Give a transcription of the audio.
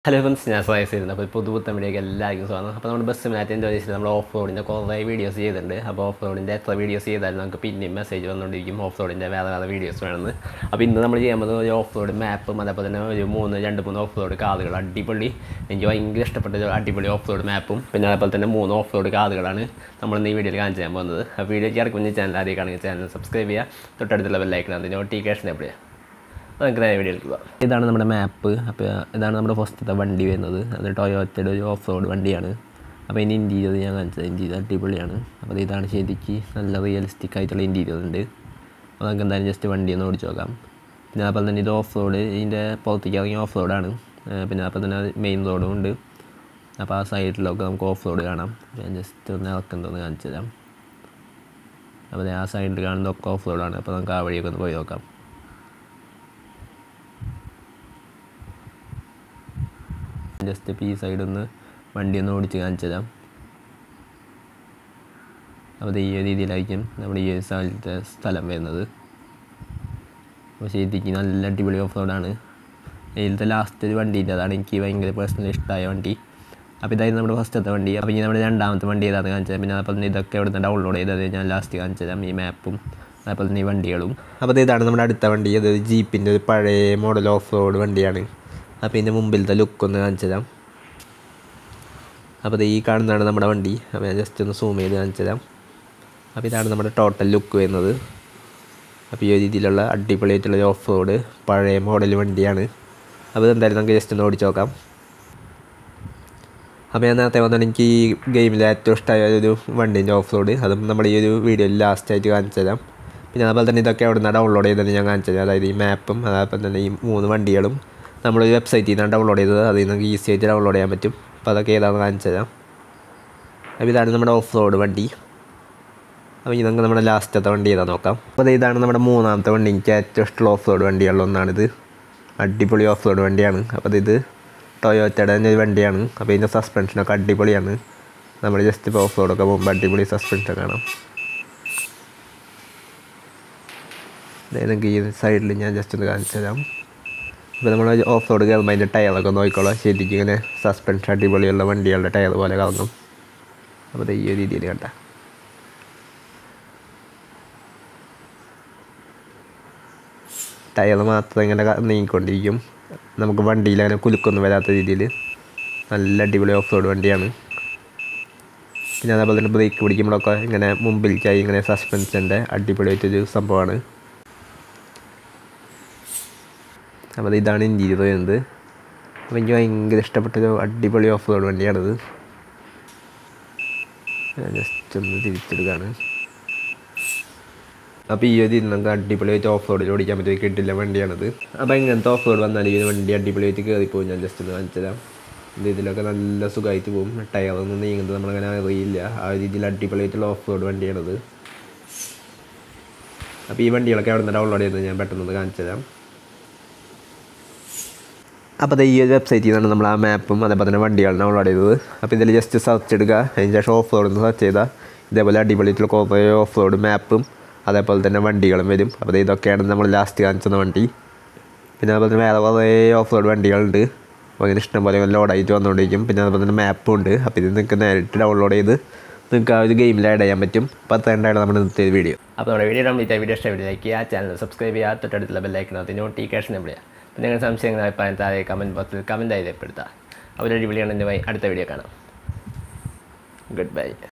hello friends ഞാൻ സ്വയസ് ഇരുന്നു അപ്പോൾ പുതുപുത്തൻ വീഡിയോക്ക് എല്ലാവർക്കും സ്വാഗതം അപ്പോൾ നമ്മുടെ ബസ് മാറ്റ് എൻജോയ് ചെയ്തിട്ട് നമ്മൾ ഓഫ് റോഡിൻ്റെ കുറേ വീഡിയോസ് ചെയ്തിട്ടുണ്ട് അപ്പോൾ ഓഫ് റോഡിൻ്റെ എത്ര വീഡിയോസ് ചെയ്താലും നമുക്ക് പിന്നെയും മെസ്സേജ് വന്നുകൊണ്ടിരിക്കും ഓഫ് റോഡിൻ്റെ വേറെ വേറെ വീഡിയോസ് വേണമെന്ന് അപ്പോൾ ഇന്ന് നമ്മൾ ചെയ്യാൻ പോകുന്നത് ഒരു ഓഫ് റോഡ് മാപ്പും അതേപോലെ തന്നെ ഒരു മൂന്ന് രണ്ട് മൂന്ന് ഓഫ് റോഡ് കാറുകൾ അടിപൊളി എനിക്ക് ഭയങ്കര ഇഷ്ടപ്പെട്ട ഒരു അടിപൊളി ഓഫ് റോഡ് മാപ്പും പിന്നെ അതേപോലെ തന്നെ മൂന്ന് ഓഫ് റോഡ് കാറുകളാണ് നമ്മൾ ഇന്ന് ഈ വീഡിയോയിൽ കാണിച്ചു തരാൻ പോകുന്നത് ആ വീഡിയോയ്ക്ക് ഇറക്കുന്ന ചാനൽ ആദ്യം കാണുന്ന ചാനൽ സബ്സ്ക്രൈബ് ചെയ്യുക തൊട്ടടുത്തുള്ള ബെല്ലൈക്കണം അതിൻ്റെ നോട്ടിഫിക്കേഷൻ എപ്പോഴും അപ്പോൾ നമുക്ക് നേരെ വീഡിയോയിലേക്ക് പോകാം ഇതാണ് നമ്മുടെ മാപ്പ് അപ്പോൾ ഇതാണ് നമ്മുടെ ഫസ്റ്റത്തെ വണ്ടി വരുന്നത് അത് ടൊയോറ്റയുടെ ഒരു ഓഫ് റോഡ് വണ്ടിയാണ് അപ്പോൾ ഇതിൻ്റെ ഇൻറ്റീരിയർ ഞാൻ കാണിച്ചത് ഇൻറ്റീരിയർ അടിപൊളിയാണ് അപ്പോൾ ഇതാണ് ശരിക്ക് നല്ല റിയലിസ്റ്റിക് ആയിട്ടുള്ള ഇൻറ്റീരിയർ ഉണ്ട് അപ്പോൾ നമുക്ക് എന്തായാലും ജസ്റ്റ് വണ്ടി ഒന്ന് ഓടിച്ച് നോക്കാം പിന്നെ അതുപോലെ തന്നെ ഇത് ഓഫ് റോഡ് ഇതിൻ്റെ പുറത്തേക്ക് ഇറങ്ങിയ ഓഫ് റോഡാണ് പിന്നെ അപ്പോൾ തന്നെ മെയിൻ റോഡും ഉണ്ട് അപ്പോൾ ആ സൈഡിലൊക്കെ നമുക്ക് ഓഫ് റോഡ് കാണാം ഞാൻ ജസ്റ്റ് ഒന്ന് ഇറക്കുന്നതൊന്ന് കാണിച്ചു തരാം അപ്പോൾ ദേ ആ സൈഡിൽ കാണുന്നതൊക്കെ ഓഫ് റോഡാണ് അപ്പോൾ നമുക്ക് ആ വഴിയൊക്കെ ഒന്ന് പോയി നോക്കാം ജസ്റ്റ് ഇപ്പോൾ ഈ സൈഡിൽ നിന്ന് വണ്ടി ഒന്ന് ഓടിച്ച് കാണിച്ചു തരാം അപ്പോൾ ഈ ഒരു രീതിയിലായിരിക്കും നമ്മുടെ ഈ ഒരു സ്ഥലത്തെ സ്ഥലം വരുന്നത് അപ്പോൾ ശരിക്കും നല്ല അടിപൊളി ഓഫ് റോഡാണ് ഇതിലത്തെ ലാസ്റ്റ് ഒരു വണ്ടിൻ്റെ അതാണ് എനിക്ക് ഭയങ്കര പേഴ്സണലി ഇഷ്ടമായ വണ്ടി അപ്പോൾ ഇതായിരുന്നു നമ്മുടെ ഫസ്റ്റത്തെ വണ്ടി അപ്പോൾ ഇനി നമ്മുടെ രണ്ടാമത്തെ വണ്ടി ഏതാണെന്ന് കാണിച്ചത് പിന്നെ അതുപോലെ തന്നെ ഇതൊക്കെ ഇവിടെ നിന്ന് ഡൗൺലോഡ് ചെയ്തത് ഞാൻ ലാസ്റ്റ് കാണിച്ചു തരാം ഈ മാപ്പും അതുപോലെ തന്നെ ഈ വണ്ടികളും അപ്പോൾ ഇതാണ് നമ്മുടെ അടുത്ത വണ്ടി അത് ജീപ്പിൻ്റെ ഒരു പഴയ മോഡൽ ഓഫ് റോഡ് വണ്ടിയാണ് അപ്പോൾ ഇതിൻ്റെ മുമ്പിലത്തെ ലുക്ക് ഒന്ന് കാണിച്ചു തരാം അപ്പോൾ ഇത് ഈ കാണുന്നതാണ് നമ്മുടെ വണ്ടി അപ്പോൾ ഞാൻ ജസ്റ്റ് ഒന്ന് സൂം ചെയ്ത് കാണിച്ചു തരാം അപ്പോൾ ഇതാണ് നമ്മുടെ ടോട്ടൽ ലുക്ക് വരുന്നത് അപ്പോൾ ഈ ഒരു രീതിയിലുള്ള അടിപൊളിയായിട്ടുള്ള ഒരു ഓഫ് റോഡ് പഴയ മോഡൽ വണ്ടിയാണ് അപ്പോൾ ഇതെന്തായാലും നമുക്ക് ജസ്റ്റ് ഒന്ന് ഓടിച്ച് നോക്കാം അപ്പോൾ ഞാൻ നേരത്തെ വന്നാൽ എനിക്ക് ഈ ഗെയിമിൽ ഏറ്റവും ഇഷ്ടമായ ഒരു വണ്ടീൻ്റെ ഓഫ് റോഡ് അതും നമ്മൾ ഈ ഒരു വീഡിയോയിൽ ലാസ്റ്റായിട്ട് കാണിച്ചു തരാം പിന്നെ അതുപോലെ തന്നെ ഇതൊക്കെ അവിടെ നിന്ന് ഡൗൺലോഡ് ചെയ്തത് ഞാൻ കാണിച്ചു തരാം അതായത് ഈ മാപ്പും അതേപോലെ തന്നെ ഈ മൂന്ന് വണ്ടികളും നമ്മൾ വെബ്സൈറ്റിൽ നിന്നാണ് ഡൗൺലോഡ് ചെയ്തത് അതിൽ നിന്ന് ഈസി ആയിട്ട് ഡൗൺലോഡ് ചെയ്യാൻ പറ്റും അപ്പോൾ അതൊക്കെ ഏതാണെന്ന് കാണിച്ചു തരാം അപ്പോൾ ഇതാണ് നമ്മുടെ ഓഫ് റോഡ് വണ്ടി അപ്പോൾ ഇത് നമുക്ക് നമ്മുടെ ലാസ്റ്റത്തെ വണ്ടി ഏതാ നോക്കാം അപ്പോൾ ദേ ഇതാണ് നമ്മുടെ മൂന്നാമത്തെ വണ്ടി എനിക്ക് ഏറ്റവും ഇഷ്ടമുള്ള ഓഫ് റോഡ് വണ്ടികളിലൊന്നാണിത് അടിപൊളി ഓഫ് റോഡ് വണ്ടിയാണ് അപ്പോൾ ഇത് ടൊയോറ്റയുടെ തന്നെ ഒരു വണ്ടിയാണ് അപ്പോൾ ഇതിൻ്റെ സസ്പെൻഷനൊക്കെ അടിപൊളിയാണ് നമ്മൾ ജസ്റ്റ് ഇപ്പോൾ ഓഫ് റോഡൊക്കെ പോകുമ്പോൾ അടിപൊളി സസ്പെൻഷൻ കാണാം നിങ്ങൾക്ക് ഈ സൈഡിൽ ഞാൻ ജസ്റ്റ് ഒന്ന് കാണിച്ചു തരാം ഇപ്പോൾ നമ്മൾ ഓഫ് റോഡ് കയറുമ്പോൾ അതിൻ്റെ ടയറൊക്കെ നോക്കിക്കോളാം ശരിക്കും ഇങ്ങനെ സസ്പെൻഷൻ അടിപൊളിയുള്ള വണ്ടികളുടെ ടയർ പോലെ കറങ്ങും അപ്പോൾ ഇത് ഈ ഒരു രീതിയിൽ കണ്ട ടയർ മാത്രം ഇങ്ങനെ ക- നീങ്ങിക്കൊണ്ടിരിക്കും നമുക്ക് വണ്ടിയിൽ അങ്ങനെ കുലുക്കൊന്നും വരാത്ത രീതിയിൽ നല്ല അടിപൊളി ഓഫ് റോഡ് വണ്ടിയാണ് പിന്നെ അതേപോലെ തന്നെ ബ്രേക്ക് പിടിക്കുമ്പോഴൊക്കെ ഇങ്ങനെ മുമ്പിലേക്കായി ഇങ്ങനെ സസ്പെൻഷൻ്റെ അടിപൊളിയായിട്ടൊരു സംഭവമാണ് അപ്പോൾ ഇതാണ് ഇൻറ്റീരിയർ വരുന്നത് അപ്പോൾ എനിക്ക് ഭയങ്കര ഇഷ്ടപ്പെട്ടൊരു അടിപൊളി ഓഫ് റോഡ് വണ്ടിയാണിത് ഞാൻ ജസ്റ്റ് ഒന്ന് തിരിച്ചെടുക്കുകയാണ് അപ്പോൾ ഈ ഒരു നമുക്ക് അടിപൊളിയായിട്ട് ഓഫ് റോഡിൽ ഓടിക്കാൻ പറ്റിയ കിട്ടില്ല വണ്ടിയാണിത് അപ്പോൾ ഇങ്ങനത്തെ ഓഫ് റോഡ് വന്നാൽ ഈ ഒരു വണ്ടി അടിപൊളിയായിട്ട് കയറിപ്പോകും ഞാൻ ജസ്റ്റ് ഒന്ന് കാണിച്ചു തരാം ഇത് ഇതിലൊക്കെ നല്ല സുഖമായിട്ട് പോകും ടയറൊന്നും നീങ്ങുന്നത് നമ്മളങ്ങനെ അറിയില്ല ആ ഒരു രീതിയിൽ അടിപൊളിയായിട്ടുള്ള ഓഫ് റോഡ് വണ്ടിയാണിത് അപ്പോൾ ഈ വണ്ടികളൊക്കെ അവിടെ നിന്ന് ഡൗൺലോഡ് ചെയ്തത് ഞാൻ പെട്ടെന്ന് കാണിച്ചു തരാം അപ്പോൾ അത് ഈ ഒരു വെബ്സൈറ്റിൽ നിന്നാണ് നമ്മൾ ആ മാപ്പും അതേപോലെ തന്നെ വണ്ടികൾ ഡൗൺലോഡ് ചെയ്തത് അപ്പോൾ ഇതിൽ ജസ്റ്റ് സെർച്ച് എടുക്കുക അതിന് ശേഷം ഓഫ് റോഡ് എന്ന് സെർച്ച് ചെയ്താൽ ഇതേപോലെ അടിപൊളിയായിട്ടുള്ള കുറേ ഓഫ് റോഡ് മാപ്പും അതേപോലെ തന്നെ വണ്ടികളും വരും അപ്പോൾ ദേ ഇതൊക്കെയാണ് നമ്മൾ ലാസ്റ്റ് കാണിച്ചത് വണ്ടി പിന്നെ അതുപോലെ തന്നെ വേറെ കുറേ ഓഫ് റോഡ് വണ്ടികളുണ്ട് അപ്പോൾ അങ്ങനെ ഇഷ്ടം പോലെ ലോഡായിട്ട് വന്നുകൊണ്ടിരിക്കും പിന്നെ അതുപോലെ തന്നെ മാപ്പും ഉണ്ട് അപ്പോൾ ഇത് നിങ്ങൾക്ക് നേരിട്ട് ഡൗൺലോഡ് ചെയ്ത് നിങ്ങൾക്ക് ആ ഒരു ഗെയിമിൽ ആഡ് ചെയ്യാൻ പറ്റും അപ്പോൾ അത്രയുണ്ടാണ് നമ്മുടെ ഇന്നത്തെ വീഡിയോ അപ്പോൾ നമ്മുടെ വീഡിയോ കംപ്ലീറ്റ് വീഡിയോ ഇഷ്ടമായി ലൈക്ക് ചെയ്യുക ചാനൽ സബ്സ്ക്രൈബ് ചെയ്യുക തൊട്ടടുത്തുള്ള ബെല്ലൈക്കനകത്ത് നോട്ടിഫിക്കേഷൻ എവിടെ അപ്പോൾ നിങ്ങളുടെ സംശയങ്ങൾ അഭിപ്രായം താഴെ കമൻറ്റ് ബോക്സിൽ കമൻറ്റായി രേഖപ്പെടുത്തുക അവരൊരു വിളിയാണ് എൻ്റെ അടുത്ത വീഡിയോ കാണാം ഗുഡ് ബൈ